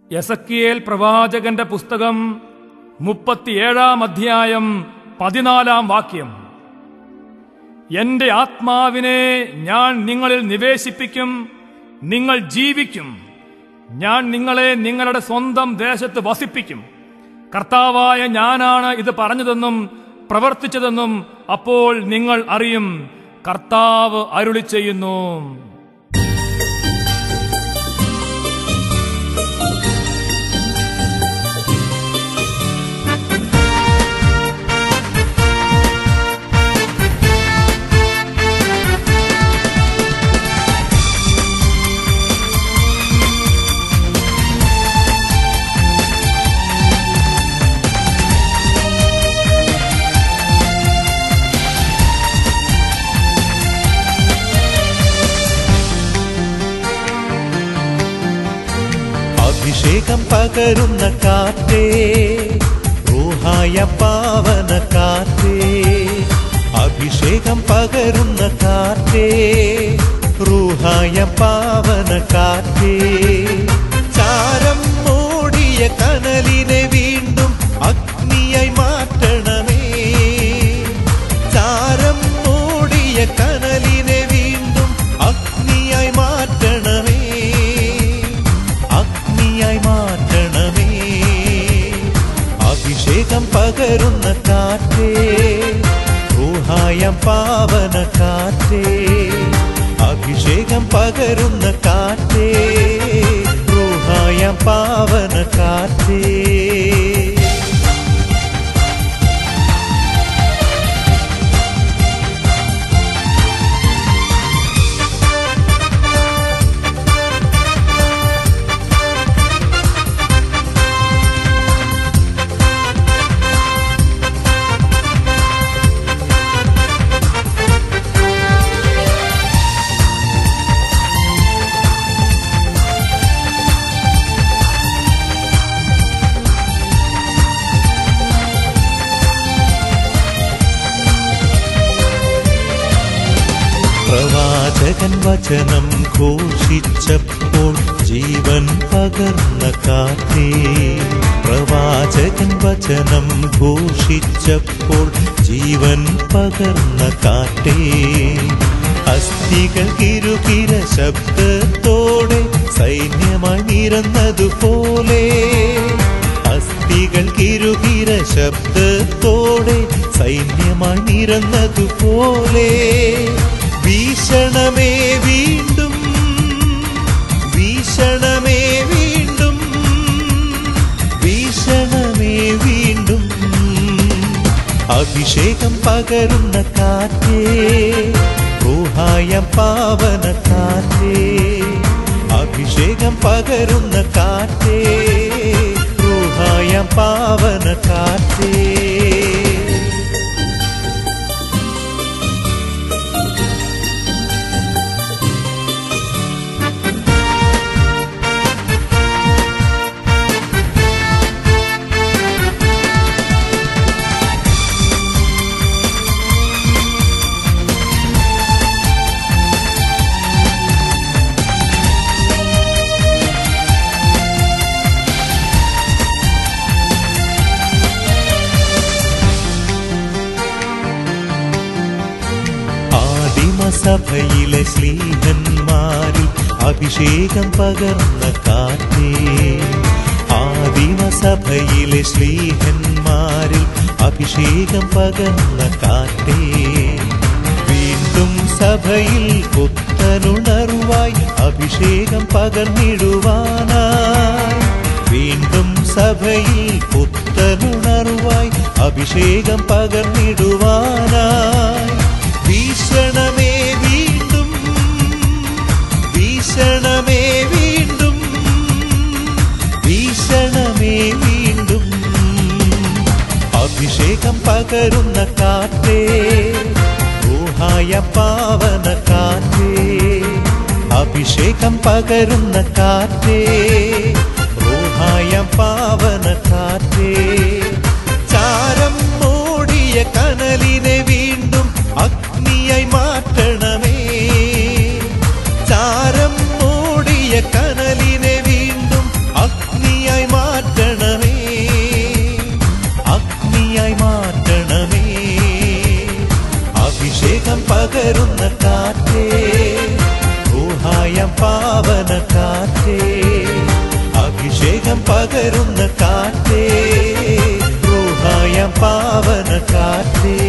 യസക്കിയേൽ പ്രവാചകന്റെ പുസ്തകം മുപ്പത്തിയേഴാം അധ്യായം പതിനാലാം വാക്യം എന്റെ ആത്മാവിനെ ഞാൻ നിങ്ങളിൽ നിവേശിപ്പിക്കും നിങ്ങൾ ജീവിക്കും ഞാൻ നിങ്ങളെ നിങ്ങളുടെ സ്വന്തം ദേശത്ത് വസിപ്പിക്കും കർത്താവായ ഞാനാണ് ഇത് പറഞ്ഞതെന്നും പ്രവർത്തിച്ചതെന്നും അപ്പോൾ നിങ്ങൾ അറിയും കർത്താവ് അരുളി ചെയ്യുന്നു അഭിഷേകം പകരുന്ന കാറ്റേ റൂഹായ പാവന കാറ്റേ അഭിഷേകം പകരുന്ന കാറ്റേ റൂഹായ പാവന കാറ്റേ ചാരം മൂടിയ കനലിനെ വീണ്ടും അഗ്നിയായി മാറ്റണമേ ചാരം മൂടിയ കനലിനെ വീണ്ടും അഗ്നിയായി മാറ്റണമേ അഗ്നിയായി മാറ്റണമേ അഭിഷേകം പകരുന്ന കാറ്റേ റൂഹായം പാവന കാറ്റേ അഭിഷേകം പകരുന്ന കാറ്റേ റൂഹായം പാവന കാറ്റേ പ്രവാചകൻ വചനം ഘോഷിച്ചപ്പോൾ ജീവൻ പകർന്ന കാറ്റേ പ്രവാചകൻ വചനം ഘോഷിച്ചപ്പോൾ ജീവൻ പകർന്ന കാറ്റേ അസ്ഥികൾ കിരുകിര ശബ്ദത്തോടെ സൈന്യമായി നിരന്നതുപോലെ അസ്ഥികൾ കിരുകിര ശബ്ദത്തോടെ സൈന്യമായി നിരന്നതുപോലെ വീക്ഷണമേ വീണ്ടും വീക്ഷണമേ വീണ്ടും വീക്ഷണമേ വീണ്ടും അഭിഷേകം പകരുന്ന കാറ്റേ റൂഹായം പാവന കാറ്റേ അഭിഷേകം പകരുന്ന കാറ്റേ റൂഹായം പാവന കാറ്റേ ആദിമസഭയിലെ സ്ലീഹന്മാരിൽ അഭിഷേകം പകർന്ന കാറ്റേ ആദിമസഭയിലെ സ്ലീഹന്മാരിൽ അഭിഷേകം പകർന്ന കാറ്റേ വീണ്ടും സഭയിൽ പുത്തനുണർവായി അഭിഷേകം പകർന്നിടുവാനായി വീണ്ടും സഭയിൽ പുത്തനുണർവായി അഭിഷേകം പകർന്നിടുവാനായി വീക്ഷണമേ വീണ്ടും വീക്ഷണമേ വീണ്ടും വീക്ഷണമേ വീണ്ടും അഭിഷേകം പകരുന്ന കാറ്റേ ഊഹായ പാവന കാറ്റേ അഭിഷേകം പകരുന്ന കാറ്റേ ഊഹായ പാവന കാറ്റേ ചാരം മൂടിയ കനലിനെ വീണ്ടും അഗ്നിയായി മാറ്റണമേ ചാരം മൂടിയ കനലിനെ വീണ്ടും അഗ്നിയായി പകരുന്ന കാറ്റേ ഊഹായം പാവന കാറ്റേ അഭിഷേകം പകരുന്ന കാറ്റേ ഊഹായം പാവന കാറ്റേ